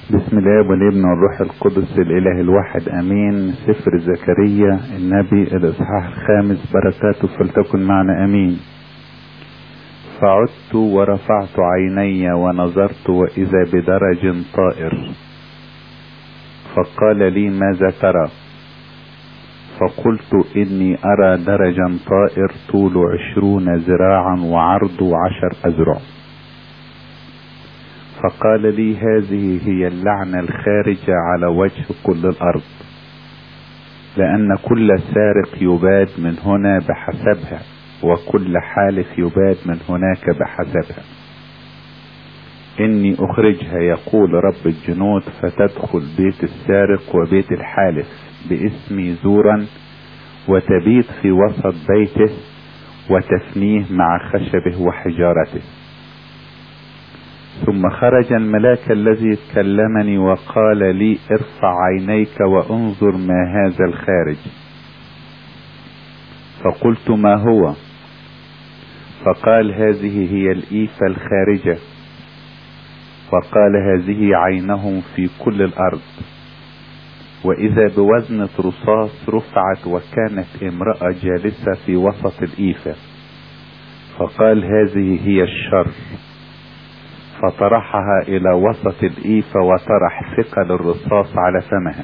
بسم الله والابن والروح القدس الاله الواحد امين سفر زكريا النبي الاصحاح الخامس بركاته فلتكن معنا امين فعدت ورفعت عيني ونظرت واذا بدرج طائر فقال لي ماذا ترى فقلت اني ارى درجا طائر طول عشرون ذراعا وعرضه عشر اذرع فقال لي هذه هي اللعنة الخارجة على وجه كل الأرض لأن كل سارق يباد من هنا بحسبها وكل حالف يباد من هناك بحسبها إني أخرجها يقول رب الجنود فتدخل بيت السارق وبيت الحالف باسمي زورا وتبيت في وسط بيته وتفنيه مع خشبه وحجارته ثم خرج الملاك الذي كلمني وقال لي ارفع عينيك وانظر ما هذا الخارج فقلت ما هو فقال هذه هي الإيفة الخارجة وقال هذه عينهم في كل الأرض وإذا بوزنة رصاص رفعت وكانت امرأة جالسة في وسط الإيفة فقال هذه هي الشر فطرحها الى وسط الايفة وطرح ثقل الرصاص على فمها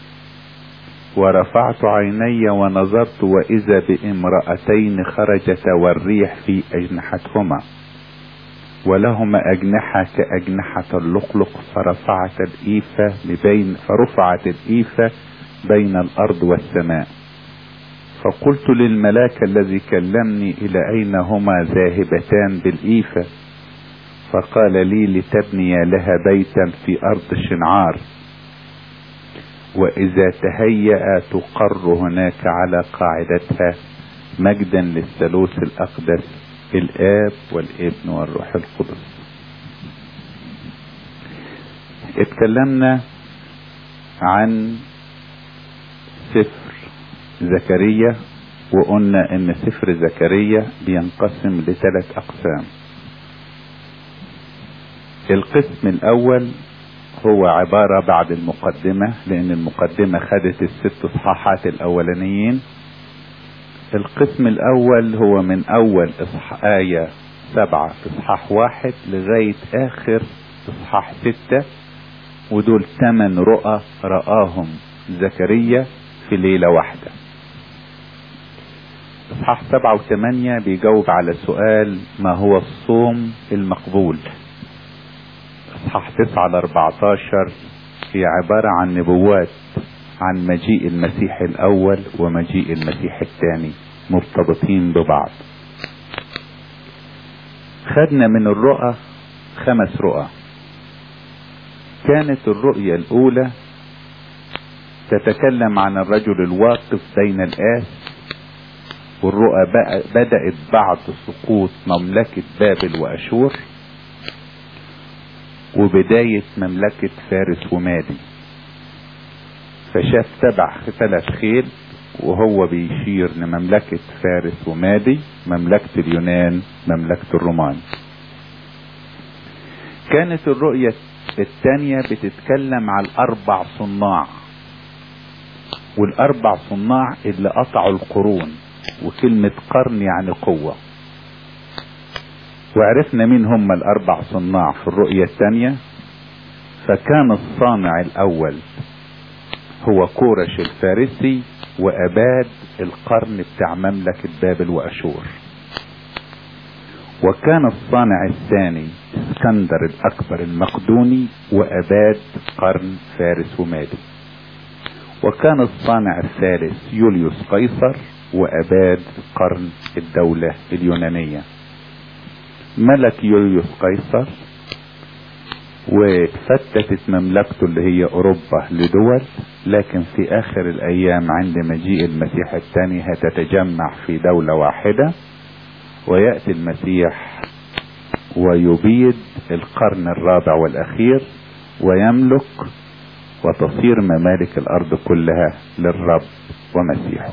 ورفعت عيني ونظرت واذا بامرأتين خرجتا والريح في اجنحتهما ولهما اجنحة كاجنحة اللقلق فرفعت الايفة بين فرفعت الايفة بين الارض والسماء فقلت للملاك الذي كلمني الى اين هما ذاهبتان بالايفه فقال لي لتبني لها بيتا في ارض شنعار واذا تهيأ تقر هناك على قاعدتها مجدا للثالوث الاقدس الاب والابن والروح القدس اتكلمنا عن سفر زكريا وقلنا ان سفر زكريا بينقسم لثلاث اقسام القسم الاول هو عبارة بعد المقدمة لان المقدمة خدت الست اصحاحات الاولانيين القسم الاول هو من اول اصح آية سبعة في اصحاح واحد لغاية اخر اصحاح ستة ودول ثمان رؤى رآهم زكريا في ليلة واحدة اصحاح سبعة وثمانية بيجاوب على سؤال ما هو الصوم المقبول اصحاح 9 ل 14 هي عبارة عن نبوات عن مجيء المسيح الاول ومجيء المسيح الثاني مرتبطين ببعض خدنا من الرؤى خمس رؤى كانت الرؤية الاولى تتكلم عن الرجل الواقف بين الآس والرؤى بدأت بعد سقوط مملكة بابل وأشور وبداية مملكة فارس ومادي فشاف تبع ثلاث خيل وهو بيشير لمملكة فارس ومادي مملكة اليونان مملكة الرومان كانت الرؤية الثانية بتتكلم على الأربع صناع والأربع صناع اللي قطعوا القرون وكلمة قرن يعني قوة وعرفنا مين هم الاربع صناع في الرؤية الثانية فكان الصانع الاول هو كورش الفارسي واباد القرن بتاع مملكة بابل واشور وكان الصانع الثاني اسكندر الاكبر المقدوني واباد قرن فارس ومادي وكان الصانع الثالث يوليوس قيصر واباد قرن الدولة اليونانية ملك يوليوس قيصر وفتتت مملكته اللي هي اوروبا لدول لكن في اخر الايام عند مجيء المسيح الثاني هتتجمع في دولة واحدة ويأتي المسيح ويبيد القرن الرابع والاخير ويملك وتصير ممالك الارض كلها للرب ومسيحه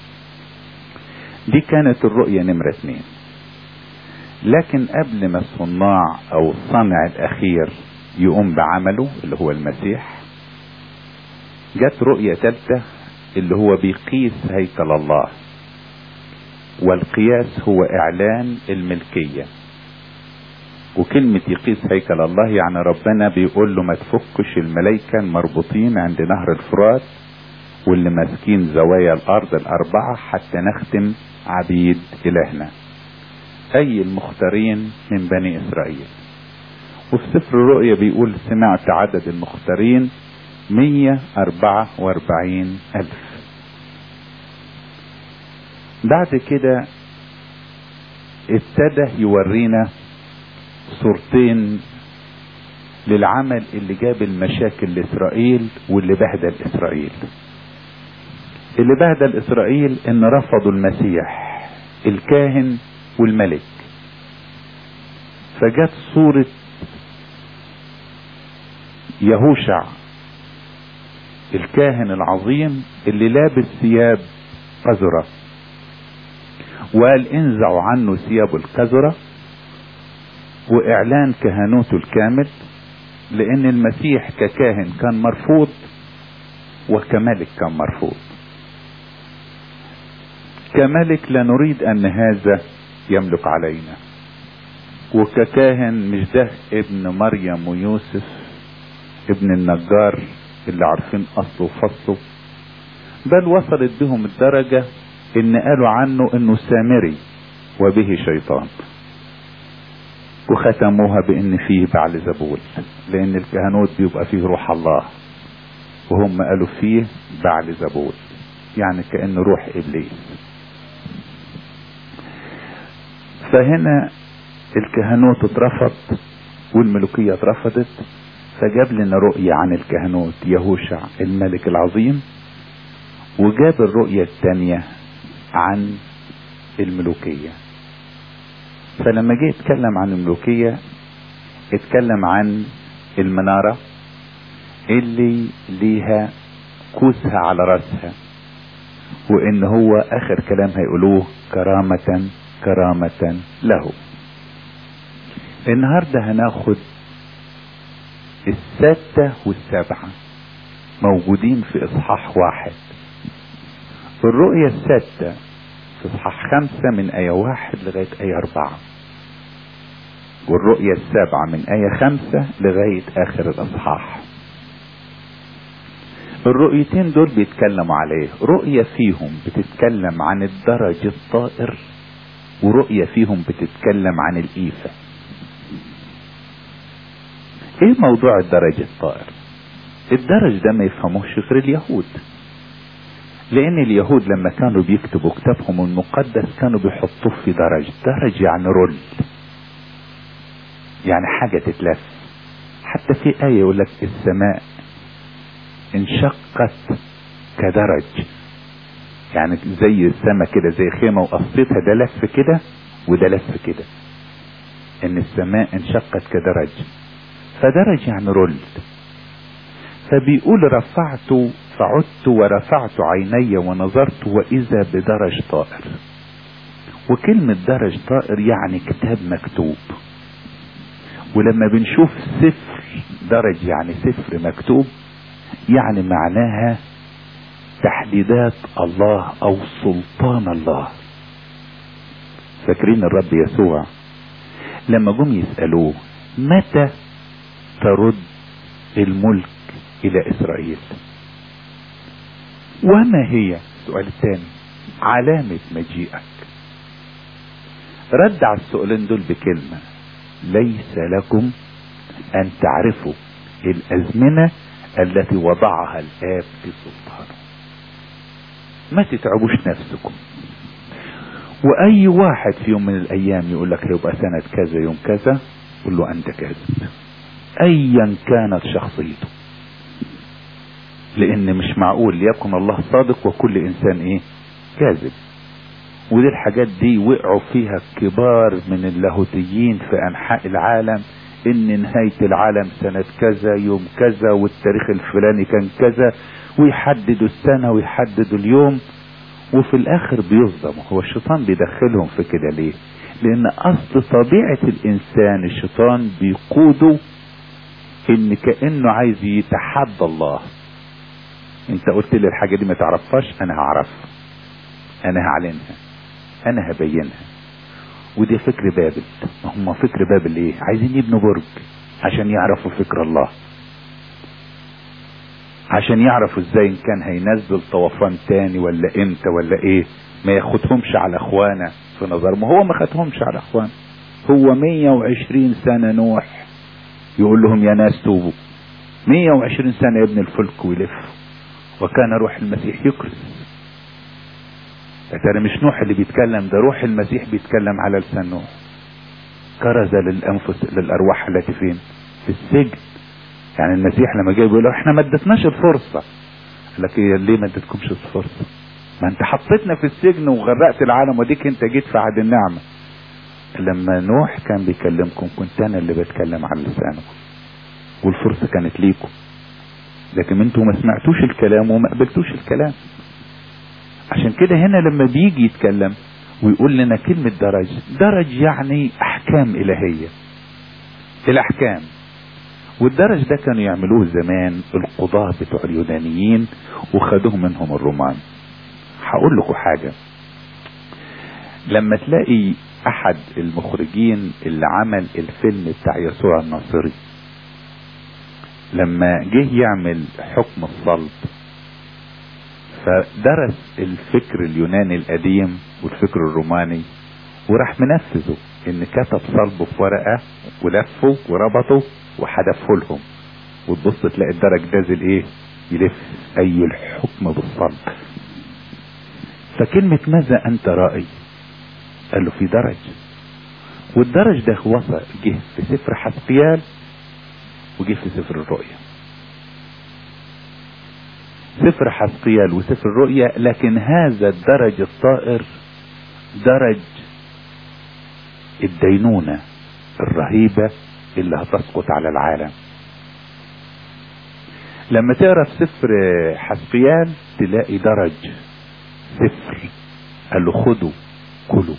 دي كانت الرؤية نمرة اثنين لكن قبل ما الصناع او الصانع الاخير يقوم بعمله اللي هو المسيح جت رؤية ثالثة اللي هو بيقيس هيكل الله والقياس هو اعلان الملكية وكلمة يقيس هيكل الله يعني ربنا بيقول له ما تفكش الملائكة المربوطين عند نهر الفرات واللي ماسكين زوايا الارض الاربعة حتى نختم عبيد الهنا اي المختارين من بني اسرائيل وفي سفر الرؤيا بيقول سمعت عدد المختارين مية اربعة واربعين الف بعد كده ابتدى يورينا صورتين للعمل اللي جاب المشاكل لاسرائيل واللي بهدل اسرائيل اللي بهدل اسرائيل ان رفضوا المسيح الكاهن والملك فجت صورة يهوشع الكاهن العظيم اللي لابس ثياب قذرة وقال انزعوا عنه ثياب القذرة واعلان كهنوته الكامل لان المسيح ككاهن كان مرفوض وكملك كان مرفوض كملك لا نريد ان هذا يملك علينا وككاهن مش ده ابن مريم ويوسف ابن النجار اللي عارفين اصله وفصله بل وصلت بهم الدرجة ان قالوا عنه انه سامري وبه شيطان وختموها بان فيه بعل زبول لان الكهنوت بيبقى فيه روح الله وهم قالوا فيه بعل زبول يعني كأنه روح ابليس فهنا الكهنوت اترفض والملوكية اترفضت فجاب لنا رؤية عن الكهنوت يهوشع الملك العظيم وجاب الرؤية الثانية عن الملوكية فلما جه يتكلم عن الملوكية اتكلم عن المنارة اللي ليها كوسها على راسها وان هو اخر كلام هيقولوه كرامة كرامة له النهاردة هناخد الستة والسبعة موجودين في اصحاح واحد الرؤية الستة في اصحاح خمسة من آية واحد لغاية آية أربعة والرؤية السابعة من آية خمسة لغاية آخر الأصحاح الرؤيتين دول بيتكلموا عليه رؤية فيهم بتتكلم عن الدرج الطائر ورؤية فيهم بتتكلم عن الإيفة ايه موضوع الدرج الطائر الدرج ده ما يفهموش غير اليهود لان اليهود لما كانوا بيكتبوا كتابهم المقدس كانوا بيحطوه في درج درج يعني رول يعني حاجة تتلف حتى في آية يقول لك السماء انشقت كدرج يعني زي السماء كده زي خيمة وقصيتها ده لف كده وده لف كده ان السماء انشقت كدرج فدرج يعني رول فبيقول رفعت فعدت ورفعت عيني ونظرت واذا بدرج طائر وكلمة درج طائر يعني كتاب مكتوب ولما بنشوف سفر درج يعني سفر مكتوب يعني معناها تحديدات الله او سلطان الله فاكرين الرب يسوع لما جم يسألوه متى ترد الملك الى اسرائيل وما هي السؤال الثاني علامة مجيئك رد على السؤالين دول بكلمة ليس لكم ان تعرفوا الازمنة التي وضعها الاب في سلطانه ما تتعبوش نفسكم واي واحد في يوم من الايام يقول لك هيبقى سنة كذا يوم كذا قل له انت كاذب ايا كانت شخصيته لان مش معقول يكن الله صادق وكل انسان ايه كاذب ودي الحاجات دي وقعوا فيها كبار من اللاهوتيين في انحاء العالم ان نهاية العالم سنة كذا يوم كذا والتاريخ الفلاني كان كذا ويحددوا السنة ويحددوا اليوم وفي الاخر بيصدموا هو الشيطان بيدخلهم في كده ليه لان اصل طبيعة الانسان الشيطان بيقوده ان كانه عايز يتحدى الله انت قلت لي الحاجه دي ما تعرفهاش انا هعرفها انا هعلنها انا هبينها ودي فكر بابل هم فكر بابل ايه عايزين يبنوا برج عشان يعرفوا فكر الله عشان يعرفوا ازاي ان كان هينزل طوفان تاني ولا امتى ولا ايه ما ياخدهمش على اخوانا في نظرهم هو ما خدهمش على اخوان هو 120 سنة نوح يقول لهم يا ناس توبوا 120 سنة يبني الفلك ويلف وكان روح المسيح يكرس يا ترى مش نوح اللي بيتكلم ده روح المسيح بيتكلم على لسان نوح كرز للانفس للارواح التي فين في السجن يعني المسيح لما جاي بيقول احنا ما ادتناش الفرصه قال لك إيه ليه ما ادتكمش الفرصه ما انت حطيتنا في السجن وغرقت العالم وديك انت جيت في عهد النعمه لما نوح كان بيكلمكم كنت انا اللي بتكلم عن لسانكم والفرصه كانت ليكم لكن انتوا ما سمعتوش الكلام وما قبلتوش الكلام عشان كده هنا لما بيجي يتكلم ويقول لنا كلمة درج درج يعني أحكام إلهية الأحكام والدرج ده كانوا يعملوه زمان القضاة بتوع اليونانيين وخدوه منهم الرومان هقول لكم حاجة لما تلاقي أحد المخرجين اللي عمل الفيلم بتاع يسوع الناصري لما جه يعمل حكم الصلب فدرس الفكر اليوناني القديم والفكر الروماني وراح منفذه ان كتب صلبه في ورقه ولفه وربطه وحدفه لهم وتبص تلاقي الدرج نازل ايه يلف اي الحكم بالصلب فكلمة ماذا انت رأي قال له في درج والدرج ده وصل جه في سفر حسقيال وجه في سفر الرؤيا سفر حسقيال وسفر الرؤيا لكن هذا الدرج الطائر درج الدينونة الرهيبة اللي هتسقط على العالم لما تقرا في سفر حسقيال تلاقي درج سفر قال له خدوا كلوا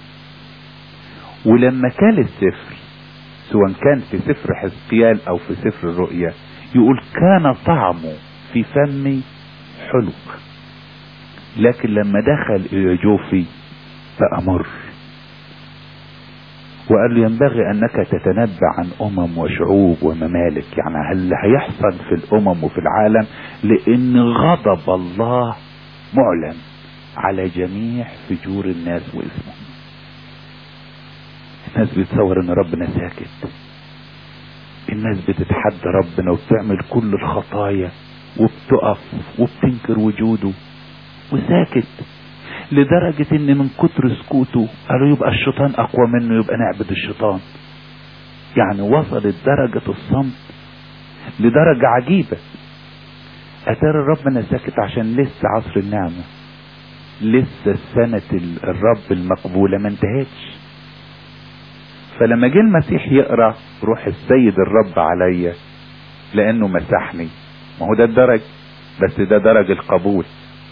ولما كان السفر سواء كان في سفر حزقيال او في سفر الرؤيا يقول كان طعمه في فمي حلو لكن لما دخل الى جوفي فامر وقال له ينبغي انك تتنبأ عن امم وشعوب وممالك يعني اللي هيحصل في الامم وفي العالم لان غضب الله معلن على جميع فجور الناس واسمهم الناس بتصور ان ربنا ساكت الناس بتتحدى ربنا وبتعمل كل الخطايا وبتقف وبتنكر وجوده وساكت لدرجة ان من كتر سكوته قالوا يبقى الشيطان اقوى منه يبقى نعبد الشيطان يعني وصلت درجة الصمت لدرجة عجيبة اتاري ربنا ساكت عشان لسه عصر النعمة لسه سنة الرب المقبولة ما انتهتش فلما جه المسيح يقرا روح السيد الرب عليا لانه مسحني ما هو ده الدرج بس ده درج القبول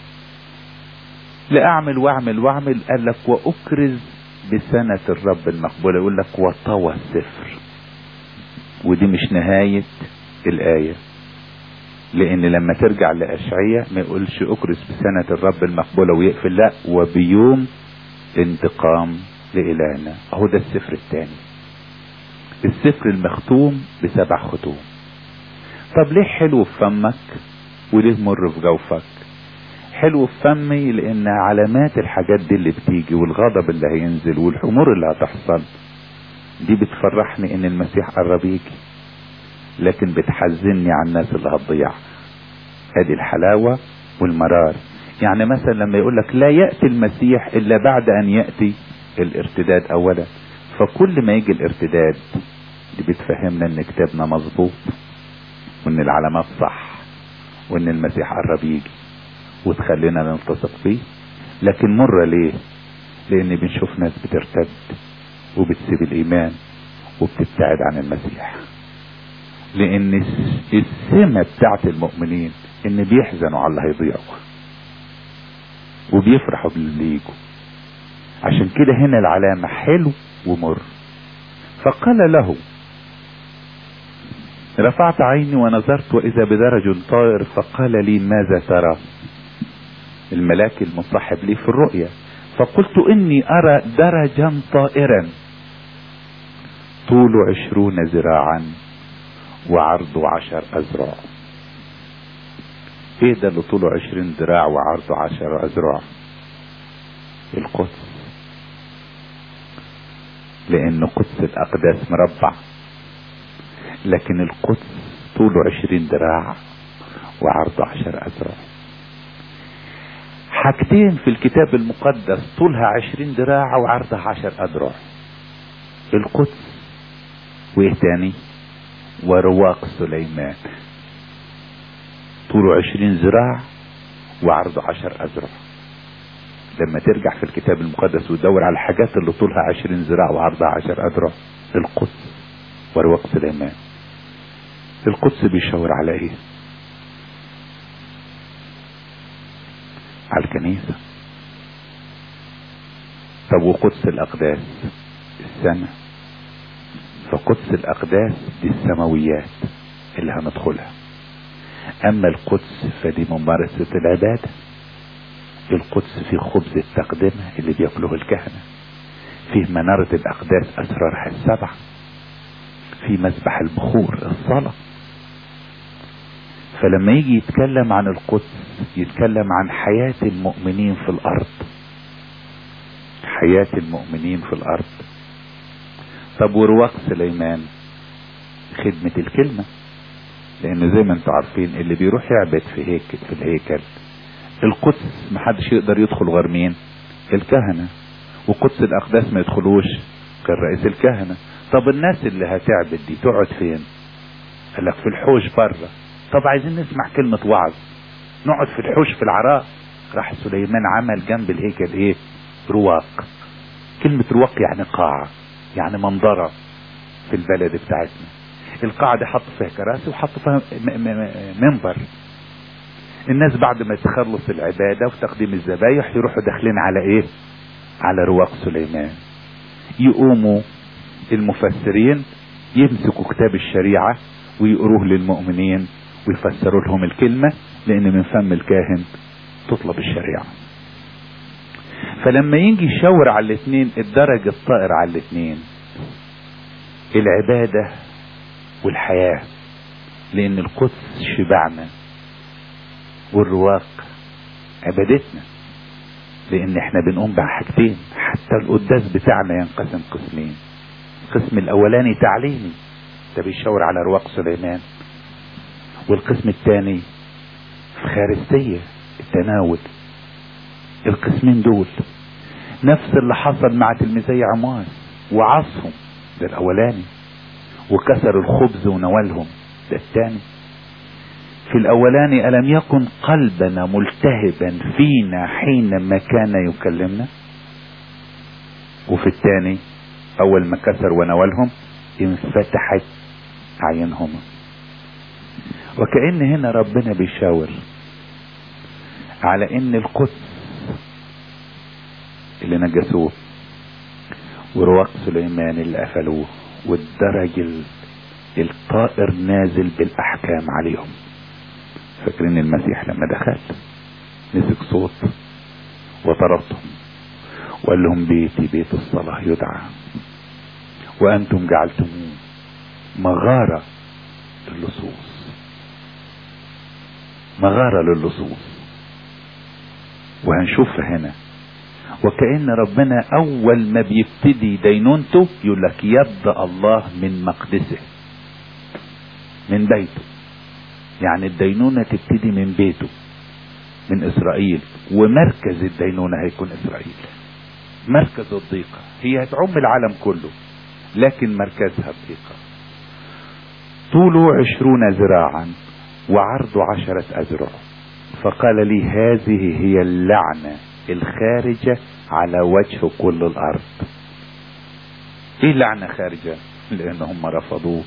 لاعمل واعمل واعمل قال لك واكرز بسنة الرب المقبولة يقول لك وطوى السفر ودي مش نهاية الآية لأن لما ترجع لأشعية ما يقولش أكرز بسنة الرب المقبولة ويقفل لا وبيوم انتقام لإلهنا أهو ده السفر الثاني السفر المختوم بسبع ختوم طب ليه حلو في فمك وليه مر في جوفك حلو في فمي لان علامات الحاجات دي اللي بتيجي والغضب اللي هينزل والامور اللي هتحصل دي بتفرحني ان المسيح قرب يجي لكن بتحزني على الناس اللي هتضيع ادي الحلاوة والمرار يعني مثلا لما يقول لك لا يأتي المسيح الا بعد ان يأتي الارتداد اولا فكل ما يجي الارتداد دي بتفهمنا ان كتابنا مظبوط وان العلامات صح وان المسيح قرب يجي وتخلينا نلتصق بيه لكن مرة ليه لان بنشوف ناس بترتد وبتسيب الايمان وبتبتعد عن المسيح لان السمة بتاعت المؤمنين ان بيحزنوا على اللي هيضيعوا وبيفرحوا باللي يجوا عشان كده هنا العلامة حلو ومر فقال له رفعت عيني ونظرت واذا بدرج طائر فقال لي ماذا ترى الملاك المصاحب لي في الرؤيا فقلت اني ارى درجا طائرا طوله عشرون ذراعا وعرضه عشر اذرع ايه ده اللي طوله عشرين ذراع وعرضه عشر اذرع القدس لان قدس الاقداس مربع لكن القدس طوله عشرين ذراع وعرضه عشر اذرع حاجتين في الكتاب المقدس طولها عشرين ذراع وعرضها عشر اذرع القدس وايه تاني ورواق سليمان طوله عشرين ذراع وعرضه عشر اذرع لما ترجع في الكتاب المقدس وتدور على الحاجات اللي طولها عشرين ذراع وعرضها عشر اذرع القدس ورواق سليمان القدس بيشاور على ايه على الكنيسة طب وقدس الاقداس السماء فقدس الاقداس دي السماويات اللي هندخلها اما القدس فدي ممارسة العبادة القدس في خبز التقدمة اللي بياكله الكهنة فيه منارة الاقداس اسرارها السبعة في مسبح البخور الصلاة فلما يجي يتكلم عن القدس يتكلم عن حياة المؤمنين في الارض حياة المؤمنين في الارض طب ورواق سليمان خدمة الكلمة لان زي ما انتم عارفين اللي بيروح يعبد في هيكل في الهيكل القدس محدش يقدر يدخل غير مين الكهنة وقدس الاقداس ما يدخلوش غير رئيس الكهنة طب الناس اللي هتعبد دي تقعد فين قال لك في الحوش بره طب عايزين نسمع كلمة وعظ نقعد في الحوش في العراء راح سليمان عمل جنب الهيكل ايه رواق كلمة رواق يعني قاعة يعني منظرة في البلد بتاعتنا القاعة دي حط فيها كراسي وحط فيها منبر الناس بعد ما تخلص العبادة وتقديم الذبايح يروحوا داخلين على ايه على رواق سليمان يقوموا المفسرين يمسكوا كتاب الشريعة ويقروه للمؤمنين ويفسروا لهم الكلمة لان من فم الكاهن تطلب الشريعة فلما يجي يشاور على الاثنين الدرج الطائر على الاثنين العبادة والحياة لان القدس شبعنا والرواق عبادتنا لان احنا بنقوم بحاجتين حتى القداس بتاعنا ينقسم قسمين القسم الاولاني تعليمي ده بيشاور على رواق سليمان والقسم الثاني الخارستية التناول القسمين دول نفس اللي حصل مع تلميذي عمار وعصهم ده الاولاني وكسر الخبز ونوالهم ده الثاني في الاولاني الم يكن قلبنا ملتهبا فينا حينما كان يكلمنا وفي الثاني اول ما كسر ونوالهم انفتحت اعينهما وكأن هنا ربنا بيشاور على ان القدس اللي نجسوه ورواق سليمان اللي قفلوه والدرج الطائر نازل بالاحكام عليهم فاكرين المسيح لما دخل مسك صوت وطردهم وقال لهم بيتي بيت الصلاة يدعى وانتم جعلتموه مغارة للصوص مغارة للصوص وهنشوفها هنا وكأن ربنا أول ما بيبتدي دينونته يقول لك يد الله من مقدسه من بيته يعني الدينونة تبتدي من بيته من إسرائيل ومركز الدينونة هيكون إسرائيل مركز الضيقة هي هتعم العالم كله لكن مركزها الضيقة طوله عشرون ذراعا وعرضه عشرة أذرع فقال لي هذه هي اللعنة الخارجة على وجه كل الأرض ايه اللعنة خارجة لان هم رفضوه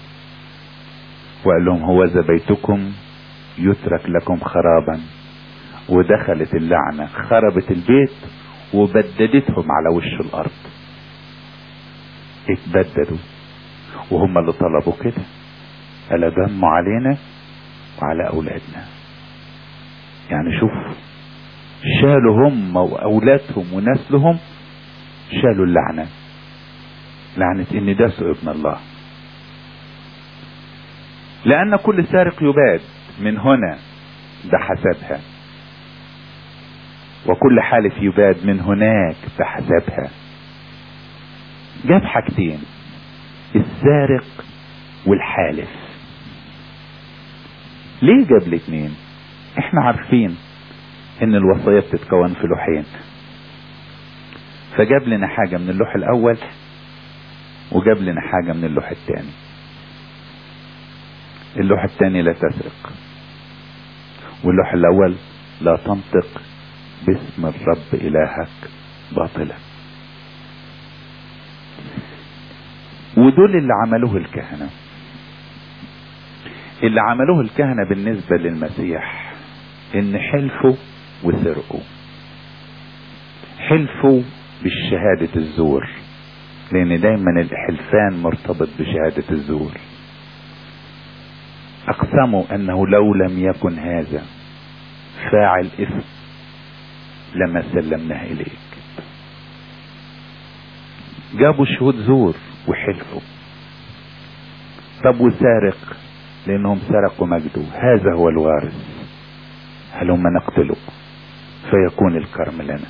وقال لهم هوذا بيتكم يترك لكم خرابا ودخلت اللعنة خربت البيت وبددتهم على وش الارض اتبددوا وهم اللي طلبوا كده ألا دم علينا وعلى أولادنا يعني شوف شالوا هم وأولادهم ونسلهم شالوا اللعنة لعنة إن داسوا ابن الله لأن كل سارق يباد من هنا بحسبها وكل حالف يباد من هناك بحسبها جاب حاجتين السارق والحالف ليه جاب الاثنين احنا عارفين ان الوصية بتتكون في لوحين فجاب لنا حاجة من اللوح الاول وجاب لنا حاجة من اللوح الثاني اللوح الثاني لا تسرق واللوح الاول لا تنطق باسم الرب الهك باطلا ودول اللي عملوه الكهنة اللي عملوه الكهنة بالنسبة للمسيح ان حلفوا وسرقوا حلفوا بالشهادة الزور لان دايما الحلفان مرتبط بشهادة الزور اقسموا انه لو لم يكن هذا فاعل اثم لما سلمناه اليك جابوا شهود زور وحلفوا طب وسارق لانهم سرقوا مجده هذا هو الوارث هلما نقتله فيكون الكرم لنا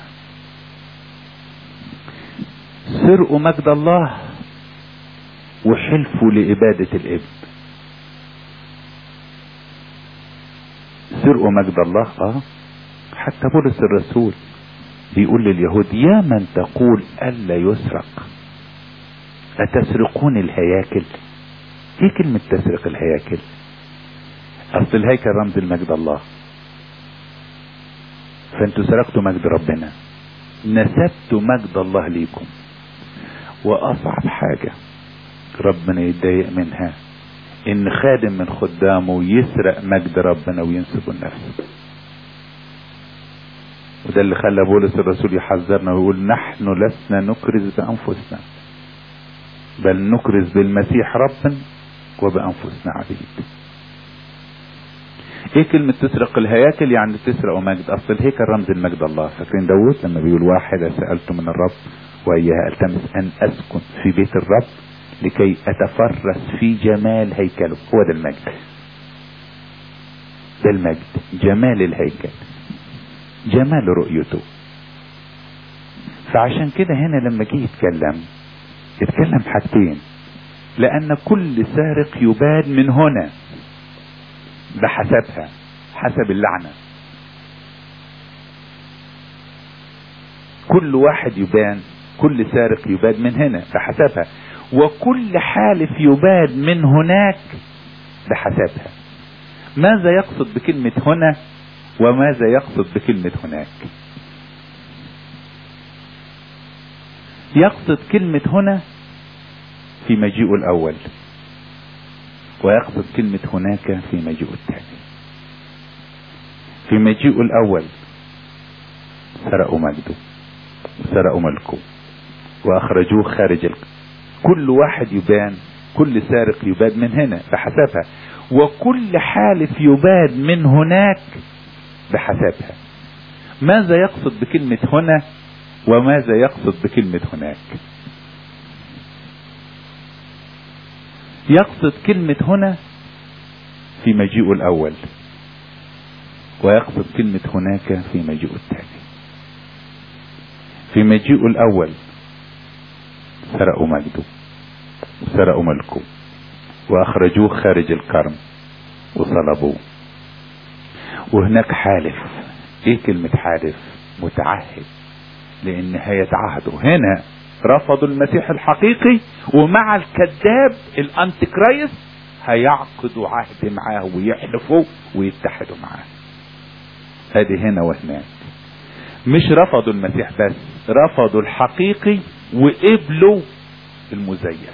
سرقوا مجد الله وحلفوا لإبادة الابن سرقوا مجد الله اه حتى بولس الرسول بيقول لليهود يا من تقول ألا يسرق أتسرقون الهياكل ايه كلمة تسرق الهياكل اصل الهيكل رمز المجد الله فانتوا سرقتوا مجد ربنا نسبتوا مجد الله ليكم واصعب حاجة ربنا يتضايق منها ان خادم من خدامه يسرق مجد ربنا وينسب النفس وده اللي خلى بولس الرسول يحذرنا ويقول نحن لسنا نكرز بانفسنا بل نكرز بالمسيح ربا وبانفسنا عبيد ايه كلمة تسرق الهياكل يعني تسرق مجد اصل الهيكل رمز المجد الله فاكرين داود لما بيقول واحدة سألت من الرب واياها التمس ان اسكن في بيت الرب لكي اتفرس في جمال هيكله هو ده المجد ده المجد جمال الهيكل جمال رؤيته فعشان كده هنا لما جه يتكلم يتكلم حاجتين لان كل سارق يباد من هنا بحسبها حسب اللعنة كل واحد يبان كل سارق يباد من هنا بحسبها وكل حالف يباد من هناك بحسبها ماذا يقصد بكلمة هنا وماذا يقصد بكلمة هناك يقصد كلمة هنا في مجيئه الأول ويقصد كلمة هناك في مجيئه الثاني في مجيئه الأول سرقوا مجده وسرقوا ملكه وأخرجوه خارج الك... كل واحد يبان كل سارق يباد من هنا بحسبها وكل حالف يباد من هناك بحسبها ماذا يقصد بكلمة هنا وماذا يقصد بكلمة هناك يقصد كلمة هنا في مجيئه الأول ويقصد كلمة هناك في مجيئه الثاني في مجيئه الأول سرقوا مجده وسرقوا ملكه وأخرجوه خارج الكرم وصلبوه وهناك حالف ايه كلمة حالف متعهد لان هيتعهدوا هنا رفضوا المسيح الحقيقي ومع الكذاب الانتي كرايست هيعقدوا عهد معاه ويحلفوا ويتحدوا معاه ادي هنا وهناك مش رفضوا المسيح بس رفضوا الحقيقي وقبلوا المزيف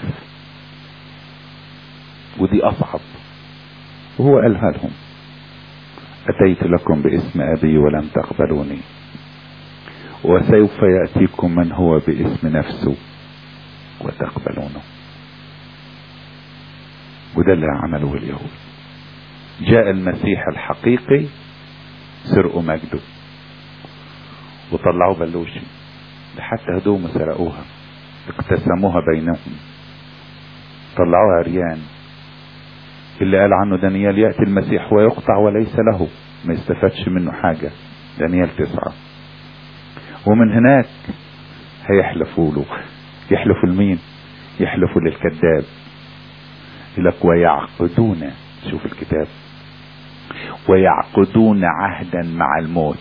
ودي اصعب وهو قالها لهم اتيت لكم باسم ابي ولم تقبلوني وسوف يأتيكم من هو باسم نفسه وتقبلونه وده اللي عمله اليهود جاء المسيح الحقيقي سرقوا مجده وطلعوا بلوشي ده حتى هدوم سرقوها اقتسموها بينهم طلعوها عريان اللي قال عنه دانيال يأتي المسيح ويقطع وليس له ما يستفادش منه حاجة دانيال تسعة ومن هناك هيحلفوا له يحلفوا لمين يحلفوا للكذاب لك ويعقدون شوف الكتاب ويعقدون عهدا مع الموت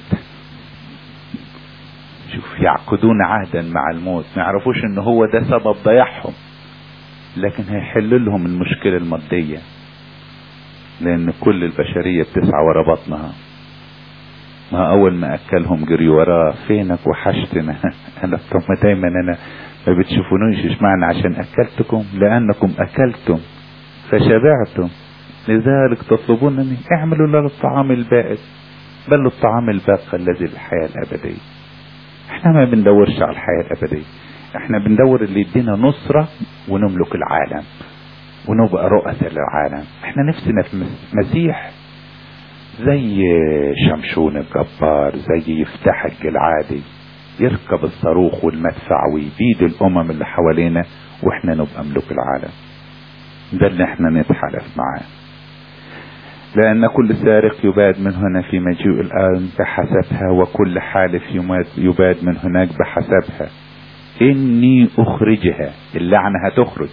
شوف يعقدون عهدا مع الموت ما يعرفوش ان هو ده سبب ضياعهم لكن هيحل لهم المشكلة المادية لان كل البشرية بتسعى ورا بطنها ما اول ما اكلهم جري وراه فينك وحشتنا انا طب ما دايما انا ما بتشوفونيش اشمعنى عشان اكلتكم لانكم اكلتم فشبعتم لذلك تطلبونني اعملوا لنا الطعام البائد بل الطعام الباقي الذي للحياة الابدية احنا ما بندورش على الحياة الابدية احنا بندور اللي يدينا نصرة ونملك العالم ونبقى رؤساء للعالم احنا نفسنا في مسيح زي شمشون الجبار زي يفتح الجلعادي يركب الصاروخ والمدفع ويبيد الامم اللي حوالينا واحنا نبقى ملوك العالم ده اللي احنا نتحالف معاه لأن كل سارق يباد من هنا في مجيء الآن بحسبها وكل حالف يباد من هناك بحسبها إني أخرجها اللعنة هتخرج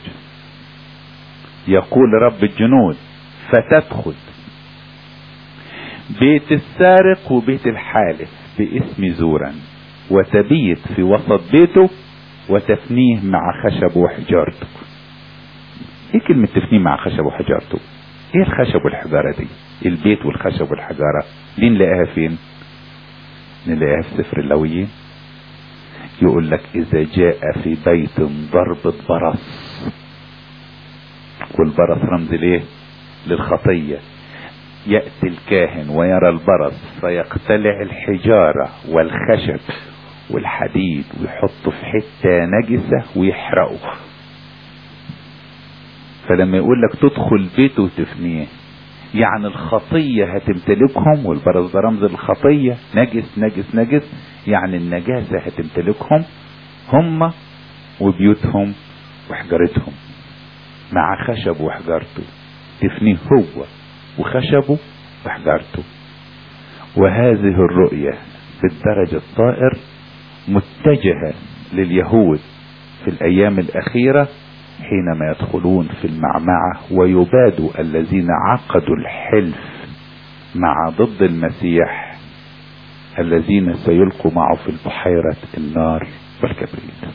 يقول رب الجنود فتدخل بيت السارق وبيت الحالف باسم زورا وتبيت في وسط بيته وتفنيه مع خشب وحجارته ايه كلمة تفنيه مع خشب وحجارته ايه الخشب والحجارة دي البيت والخشب والحجارة دي نلاقيها فين نلاقيها في سفر اللويين يقول لك اذا جاء في بيت ضربة برص والبرص رمز ليه للخطية يأتي الكاهن ويرى البرص فيقتلع الحجارة والخشب والحديد ويحطه في حتة نجسة ويحرقه فلما يقول لك تدخل بيته وتفنيه يعني الخطية هتمتلكهم والبرص ده رمز الخطية نجس نجس نجس يعني النجاسة هتمتلكهم هم وبيوتهم وحجارتهم مع خشب وحجارته تفنيه هو وخشبه وحجارته وهذه الرؤية بالدرجة الطائر متجهة لليهود في الأيام الأخيرة حينما يدخلون في المعمعة ويباد الذين عقدوا الحلف مع ضد المسيح الذين سيلقوا معه في البحيرة النار والكبريت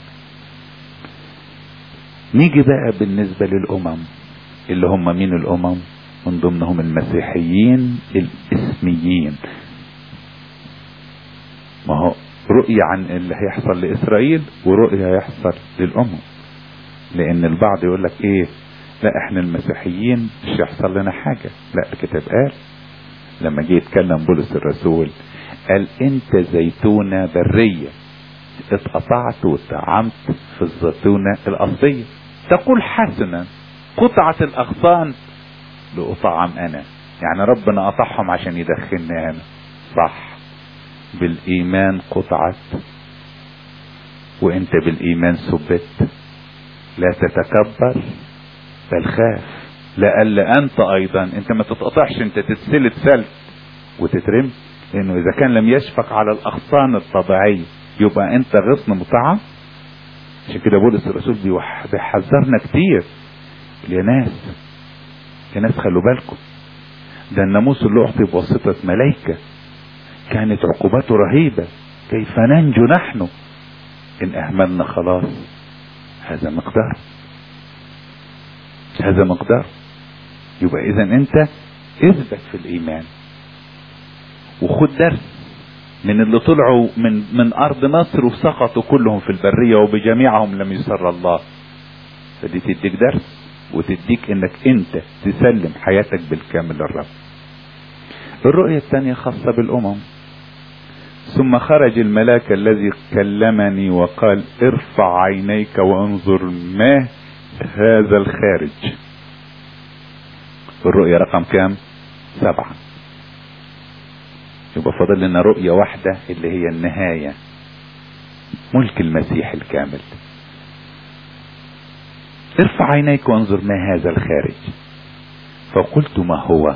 نيجي بقى بالنسبة للأمم اللي هم مين الأمم من ضمنهم المسيحيين الاسميين ما هو رؤية عن اللي هيحصل لإسرائيل ورؤية هيحصل للأمم لأن البعض يقول لك إيه لا إحنا المسيحيين مش هيحصل لنا حاجة لا الكتاب قال لما جه يتكلم بولس الرسول قال أنت زيتونة برية اتقطعت وطعمت في الزيتونة الأصلية تقول حسنا قطعة الأغصان لأطعم أنا يعني ربنا قطعهم عشان يدخلني أنا صح بالإيمان قطعت وأنت بالإيمان ثبت لا تتكبر بل خاف لألا أنت أيضا أنت ما تتقطعش أنت تتسلت سلت وتترم لأنه إذا كان لم يشفق على الأغصان الطبيعية يبقى أنت غصن مطعم عشان كده بولس الرسول بيحذرنا كتير يا ناس يا ناس خلوا بالكم ده الناموس اللي أعطي بواسطة ملائكة كانت عقوباته رهيبة كيف ننجو نحن إن أهملنا خلاص هذا مقدار هذا مقدار يبقى إذا أنت اثبت في الإيمان وخد درس من اللي طلعوا من من أرض مصر وسقطوا كلهم في البرية وبجميعهم لم يسر الله فدي تديك درس وتديك انك انت تسلم حياتك بالكامل للرب الرؤية الثانية خاصة بالأمم ثم خرج الملاك الذي كلمني وقال ارفع عينيك وانظر ما هذا الخارج الرؤية رقم كام سبعة يبقى فاضل لنا رؤية واحدة اللي هي النهاية ملك المسيح الكامل ارفع عينيك وانظر ما هذا الخارج فقلت ما هو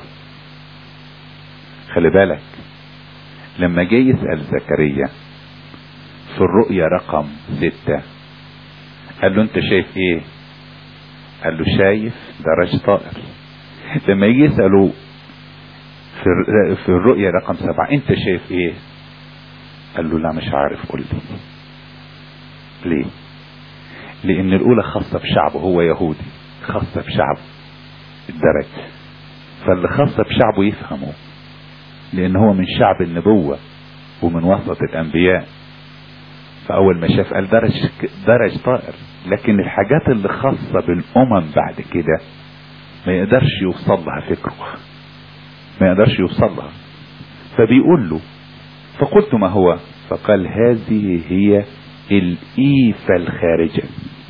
خلي بالك لما جاي يسأل زكريا في الرؤية رقم ستة قال له انت شايف ايه قال له شايف درج طائر لما يجي يسأله في, في الرؤية رقم سبعة انت شايف ايه قال له لا مش عارف قول لي ليه لان الاولى خاصة بشعبه هو يهودي خاصة بشعبه الدرج فاللي خاصة بشعبه يفهمه لان هو من شعب النبوة ومن وسط الانبياء فاول ما شاف قال درج درج طائر لكن الحاجات اللي خاصة بالامم بعد كده ما يقدرش يوصل لها فكره ما يقدرش يوصل لها فبيقول له فقلت ما هو فقال هذه هي الإيفة الخارجة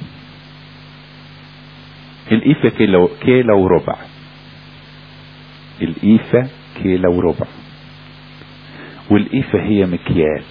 الإيفة كيلو, كيلو وربع الإيفة كيلو وربع والإيفة هي مكيال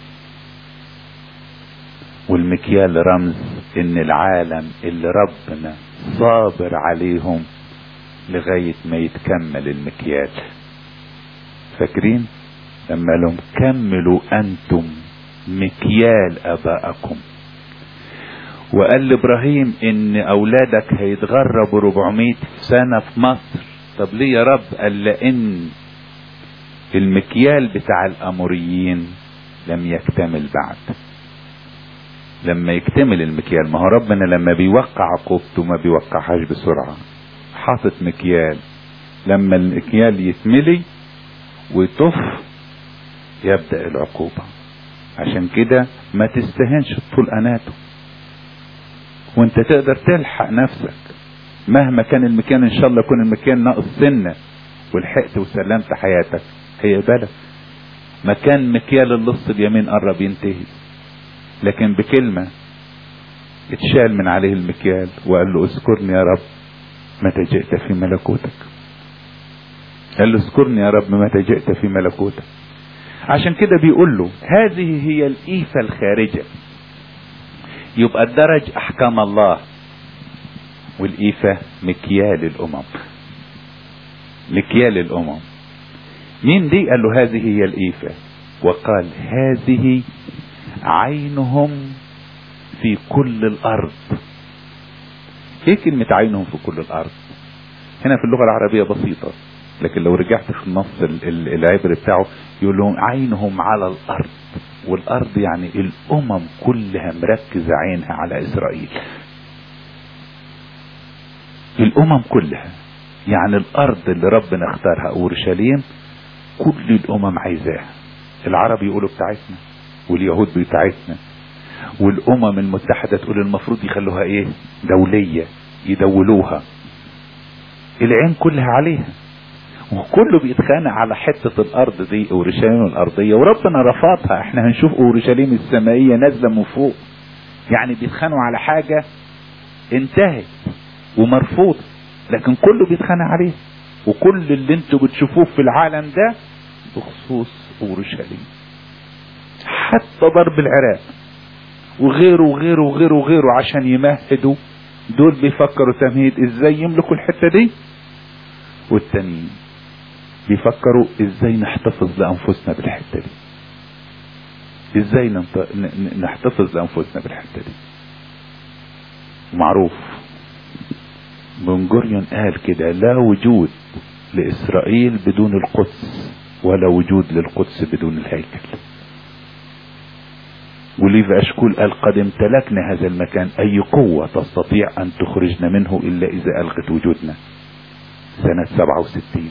والمكيال رمز ان العالم اللي ربنا صابر عليهم لغاية ما يتكمل المكيال فاكرين لما لهم كملوا انتم مكيال ابائكم وقال لابراهيم ان اولادك هيتغربوا 400 سنة في مصر طب ليه يا رب قال لان المكيال بتاع الاموريين لم يكتمل بعد لما يكتمل المكيال ما هو ربنا لما بيوقع عقوبته ما بيوقعهاش بسرعة حاطط مكيال لما المكيال يتملي ويطف يبدأ العقوبة عشان كده ما تستهنش طول اناته وانت تقدر تلحق نفسك مهما كان المكان ان شاء الله يكون المكان ناقص سنة ولحقت وسلمت حياتك هيقبلك مكان مكيال اللص اليمين قرب ينتهي لكن بكلمة اتشال من عليه المكيال وقال له اذكرني يا رب متى جئت في ملكوتك قال له اذكرني يا رب متى جئت في ملكوتك عشان كده بيقول له هذه هي الإيفة الخارجة يبقى الدرج أحكام الله والإيفة مكيال الأمم مكيال الأمم مين دي قال له هذه هي الإيفة وقال هذه عينهم في كل الأرض ايه كلمة عينهم في كل الأرض هنا في اللغة العربية بسيطة لكن لو رجعت في النص العبري بتاعه يقول لهم عينهم على الارض والارض يعني الامم كلها مركزة عينها على اسرائيل الامم كلها يعني الارض اللي ربنا اختارها اورشليم كل الامم عايزاها العرب يقولوا بتاعتنا واليهود بتاعتنا والامم المتحدة تقول المفروض يخلوها ايه دولية يدولوها العين كلها عليها وكله بيتخانق على حتة الارض دي اورشليم الارضية وربنا رفضها احنا هنشوف اورشليم السمائية نازلة من فوق يعني بيتخانقوا على حاجة انتهت ومرفوضة لكن كله بيتخانق عليها وكل اللي انتوا بتشوفوه في العالم ده بخصوص اورشليم حتى ضرب العراق وغيره وغيره وغيره وغيره عشان يمهدوا دول بيفكروا تمهيد ازاي يملكوا الحتة دي والتانيين بيفكروا ازاي نحتفظ لانفسنا بالحته دي ازاي ننط... نحتفظ لانفسنا بالحته دي معروف بن جوريون قال كده لا وجود لاسرائيل بدون القدس ولا وجود للقدس بدون الهيكل وليف اشكول قال قد امتلكنا هذا المكان اي قوة تستطيع ان تخرجنا منه الا اذا الغت وجودنا سنة 67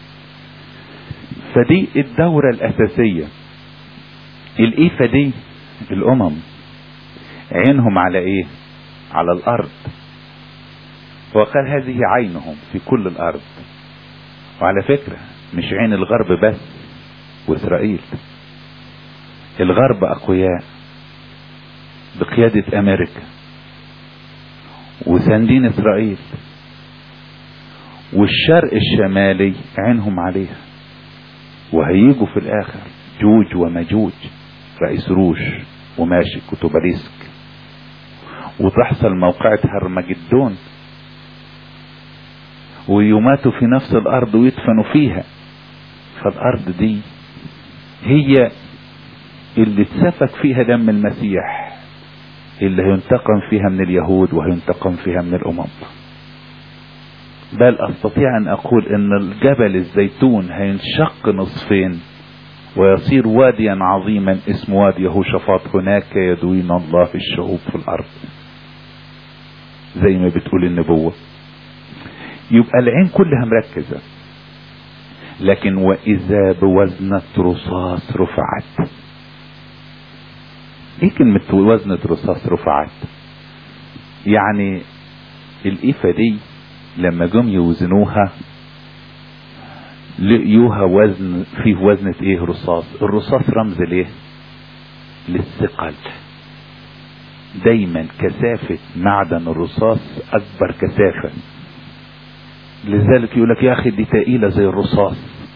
فدي الدورة الأساسية الإيفة دي الأمم عينهم على إيه؟ على الأرض وقال هذه عينهم في كل الأرض وعلى فكرة مش عين الغرب بس وإسرائيل الغرب أقوياء بقيادة أمريكا وساندين إسرائيل والشرق الشمالي عينهم عليها وهيجوا في الاخر جوج ومجوج رئيس روش وماشك وتوباليسك وتحصل موقعة هرمجدون ويماتوا في نفس الارض ويدفنوا فيها فالارض دي هي اللي اتسفك فيها دم المسيح اللي هينتقم فيها من اليهود وهينتقم فيها من الامم بل استطيع ان اقول ان الجبل الزيتون هينشق نصفين ويصير واديا عظيما اسمه وادي يهوشافاط هناك يدوين الله الشعوب في الارض زي ما بتقول النبوة يبقى العين كلها مركزة لكن واذا بوزنة رصاص رفعت ايه كلمة وزنة رصاص رفعت يعني الإيفة دي لما جم يوزنوها لقيوها وزن فيه وزنة ايه رصاص الرصاص رمز ليه للثقل دايما كثافة معدن الرصاص اكبر كثافة لذلك يقول لك يا اخي دي تقيلة زي الرصاص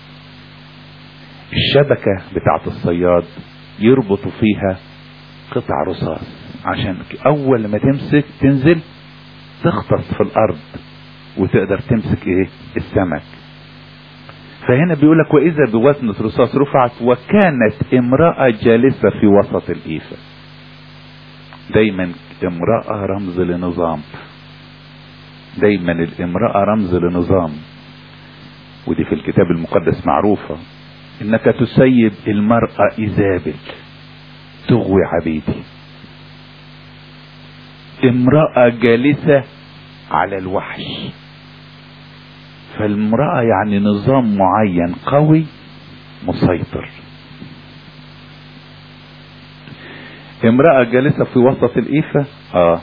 الشبكة بتاعت الصياد يربطوا فيها قطع رصاص عشان اول ما تمسك تنزل تغطس في الارض وتقدر تمسك ايه السمك فهنا بيقول لك واذا بوزنة رصاص رفعت وكانت امرأة جالسة في وسط الايفة دايما امرأة رمز لنظام دايما الامرأة رمز لنظام ودي في الكتاب المقدس معروفة انك تسيب المرأة ايزابل تغوي عبيدي امرأة جالسة على الوحش فالمرأة يعني نظام معين قوي مسيطر امرأة جالسة في وسط الإيفة اه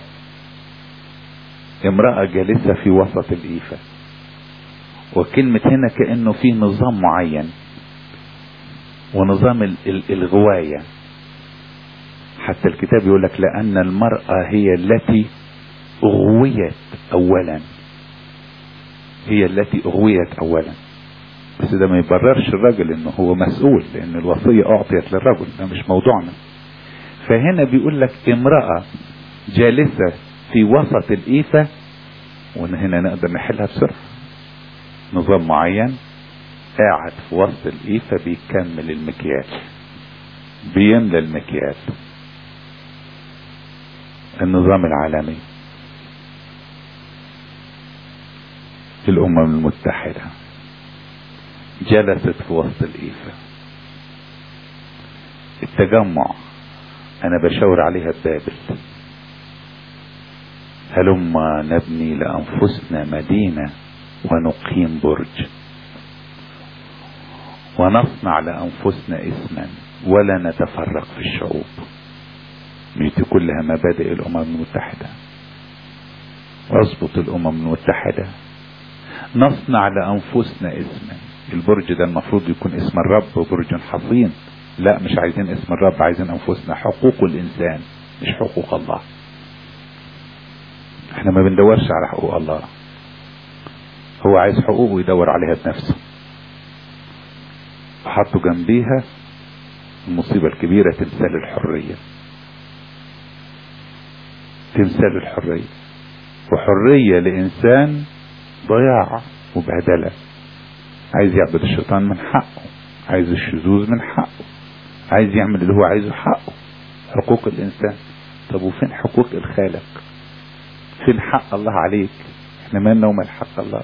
امرأة جالسة في وسط الإيفة وكلمة هنا كأنه في نظام معين ونظام ال- ال- الغواية حتى الكتاب يقول لك لأن المرأة هي التي أغويت أولا هي التي أغويت أولا بس ده ما يبررش الرجل انه هو مسؤول لان الوصية اعطيت للرجل ده مش موضوعنا فهنا بيقول لك امرأة جالسة في وسط الإيفة وهنا نقدر نحلها بسرعة نظام معين قاعد في وسط الإيفة بيكمل المكيال بيملى المكيال النظام العالمي الأمم المتحدة جلست في وسط الإيفة التجمع أنا بشاور عليها ببابل هلما نبني لأنفسنا مدينة ونقيم برج ونصنع لأنفسنا اسما ولا نتفرق في الشعوب دي كلها مبادئ الأمم المتحدة اضبط الأمم المتحدة نصنع لأنفسنا اسما البرج ده المفروض يكون اسم الرب برج حصين لا مش عايزين اسم الرب عايزين أنفسنا حقوق الإنسان مش حقوق الله احنا ما بندورش على حقوق الله هو عايز حقوقه يدور عليها بنفسه حطوا جنبيها المصيبة الكبيرة تمثال الحرية تمثال الحرية وحرية لإنسان ضياع وبهدلة عايز يعبد الشيطان من حقه عايز الشذوذ من حقه عايز يعمل اللي هو عايزه حقه حقوق الإنسان طب وفين حقوق الخالق فين حق الله عليك احنا مالنا ومال حق الله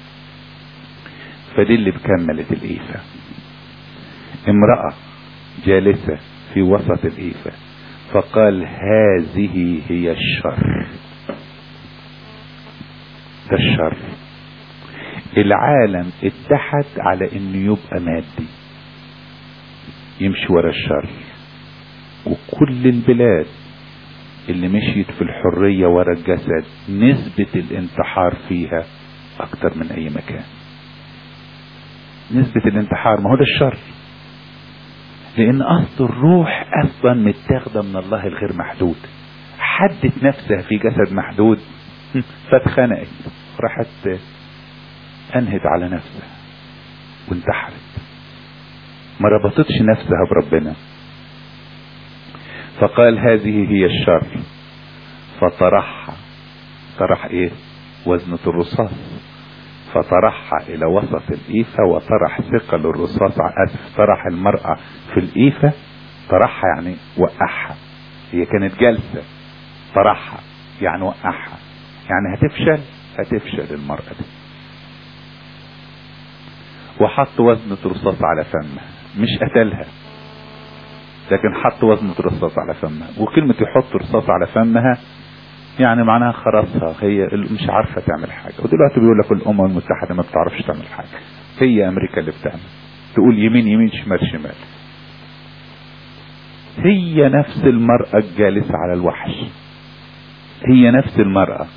فدي اللي كملت الإيفة امرأة جالسة في وسط الإيفة فقال هذه هي الشر ده الشر العالم اتحد على انه يبقى مادي يمشي ورا الشر وكل البلاد اللي مشيت في الحرية ورا الجسد نسبة الانتحار فيها اكتر من اي مكان نسبة الانتحار ما هو ده الشر لان اصل الروح اصلا متاخده من الله الغير محدود حدت نفسها في جسد محدود فاتخنقت راحت انهت على نفسها وانتحرت ما ربطتش نفسها بربنا فقال هذه هي الشر فطرحها طرح ايه وزنة الرصاص فطرحها الى وسط الإيفة وطرح ثقل الرصاص اسف طرح المرأة في الإيفة طرحها يعني وقعها هي كانت جالسة طرحها يعني وقعها يعني هتفشل هتفشل المرأة دي وحط وزنة رصاص على فمها مش قتلها لكن حط وزنة رصاص على فمها وكلمة يحط رصاص على فمها يعني معناها خرسها هي مش عارفة تعمل حاجة ودلوقتي بيقول لك الأمم المتحدة ما بتعرفش تعمل حاجة هي أمريكا اللي بتعمل تقول يمين يمين شمال شمال هي نفس المرأة الجالسة على الوحش هي نفس المرأة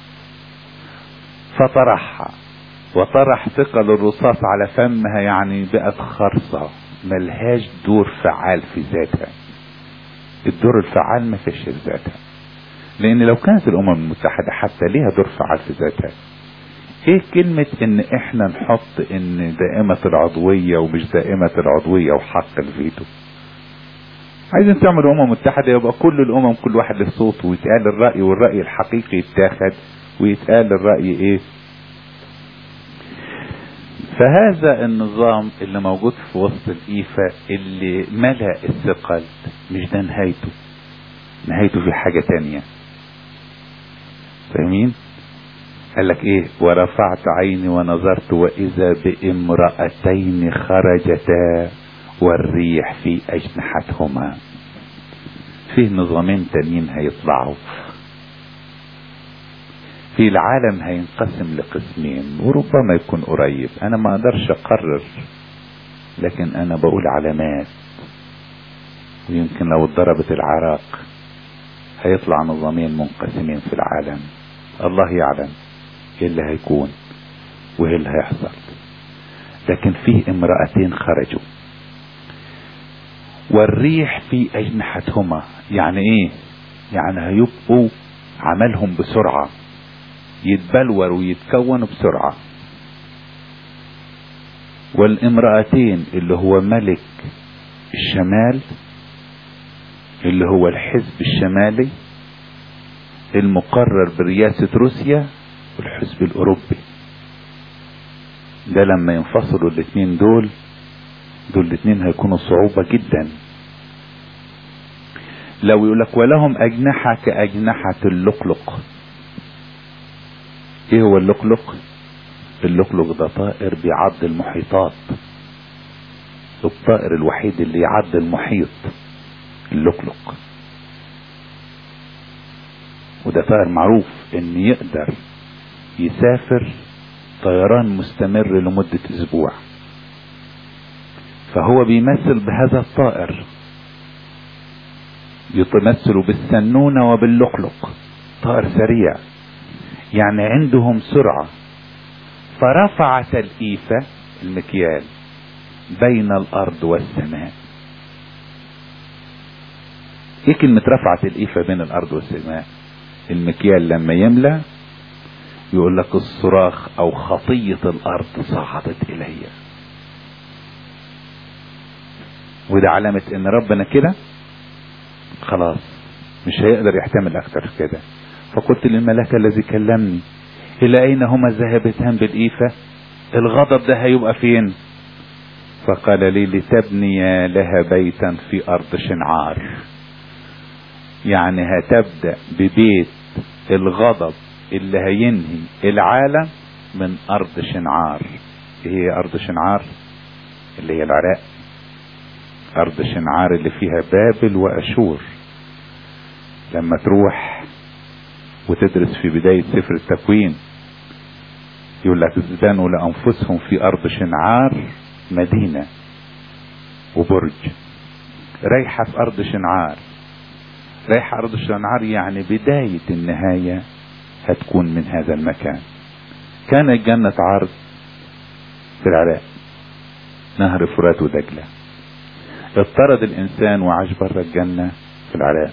فطرحها وطرح ثقل الرصاص على فمها يعني بقت خرصة ملهاش دور فعال في ذاتها الدور الفعال ما فيش ذاتها لان لو كانت الامم المتحدة حتى ليها دور فعال في ذاتها ايه كلمة ان احنا نحط ان دائمة العضوية ومش دائمة العضوية وحق الفيتو عايزين تعملوا امم متحدة يبقى كل الامم كل واحد له صوت ويتقال الرأي والرأي الحقيقي يتاخد ويتقال الرأي ايه فهذا النظام اللي موجود في وسط الإيفا اللي ملأ الثقل مش ده نهايته نهايته في حاجة تانية فاهمين قال لك ايه ورفعت عيني ونظرت واذا بامرأتين خرجتا والريح في اجنحتهما فيه نظامين تانيين هيطلعوا في العالم هينقسم لقسمين وربما يكون قريب انا ما اقدرش اقرر لكن انا بقول علامات ويمكن لو اتضربت العراق هيطلع نظامين منقسمين في العالم الله يعلم ايه اللي هيكون وايه اللي هيحصل لكن فيه امرأتين خرجوا والريح في اجنحتهما يعني ايه يعني هيبقوا عملهم بسرعة يتبلور ويتكونوا بسرعة والامرأتين اللي هو ملك الشمال اللي هو الحزب الشمالي المقرر برئاسة روسيا والحزب الأوروبي ده لما ينفصلوا الاثنين دول دول الاثنين هيكونوا صعوبة جدا لو يقولك ولهم أجنحة كأجنحة اللقلق ايه هو اللقلق اللقلق ده طائر بيعض المحيطات الطائر الوحيد اللي يعض المحيط اللقلق وده طائر معروف ان يقدر يسافر طيران مستمر لمدة اسبوع فهو بيمثل بهذا الطائر يتمثل بالسنونة وباللقلق طائر سريع يعني عندهم سرعة فرفعت الإيفة المكيال بين الأرض والسماء ايه كلمة رفعت الإيفة بين الأرض والسماء المكيال لما يملى يقول لك الصراخ أو خطية الأرض صعدت إلي وده علامة إن ربنا كده خلاص مش هيقدر يحتمل أكتر كده فقلت للملاك الذي كلمني إلى أين هما ذهبتان بالإيفة الغضب ده هيبقى فين فقال لي لتبني لها بيتا في أرض شنعار يعني هتبدأ ببيت الغضب اللي هينهي العالم من أرض شنعار إيه هي أرض شنعار اللي هي العراق أرض شنعار اللي فيها بابل وأشور لما تروح وتدرس في بداية سفر التكوين يقول لك بنوا لأنفسهم في أرض شنعار مدينة وبرج رايحة في أرض شنعار رايحة أرض شنعار يعني بداية النهاية هتكون من هذا المكان كانت جنة عرض في العراق نهر فرات ودجلة اضطرد الإنسان وعاش بره الجنة في العراق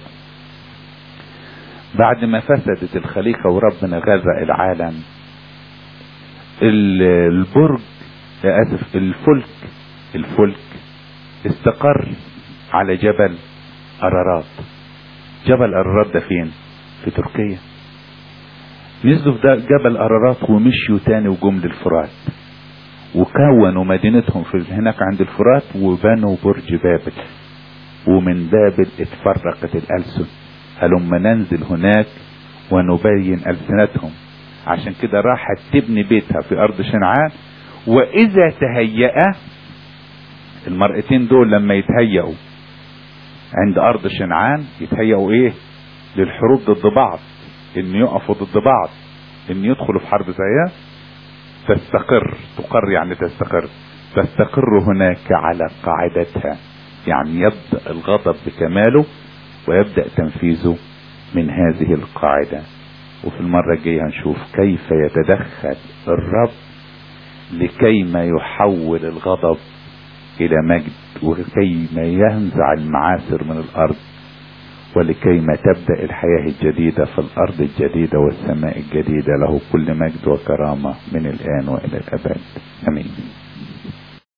بعد ما فسدت الخليقة وربنا غرق العالم البرج اسف الفلك الفلك استقر على جبل ارارات جبل ارارات ده فين في تركيا نزلوا في جبل ارارات ومشيوا تاني وجم للفرات وكونوا مدينتهم في هناك عند الفرات وبنوا برج بابل ومن بابل اتفرقت الألسن هلما ننزل هناك ونبين ألسنتهم عشان كده راحت تبني بيتها في أرض شنعان وإذا تهيأ المرأتين دول لما يتهيأوا عند أرض شنعان يتهيأوا إيه؟ للحروب ضد بعض إن يقفوا ضد بعض إن يدخلوا في حرب زيها تستقر تقر يعني تستقر تستقر هناك على قاعدتها يعني يبدأ الغضب بكماله ويبدأ تنفيذه من هذه القاعدة وفي المرة الجاية هنشوف كيف يتدخل الرب لكي ما يحول الغضب إلى مجد وكي ما ينزع المعاصر من الأرض ولكي ما تبدأ الحياة الجديدة في الأرض الجديدة والسماء الجديدة له كل مجد وكرامة من الآن وإلى الأبد آمين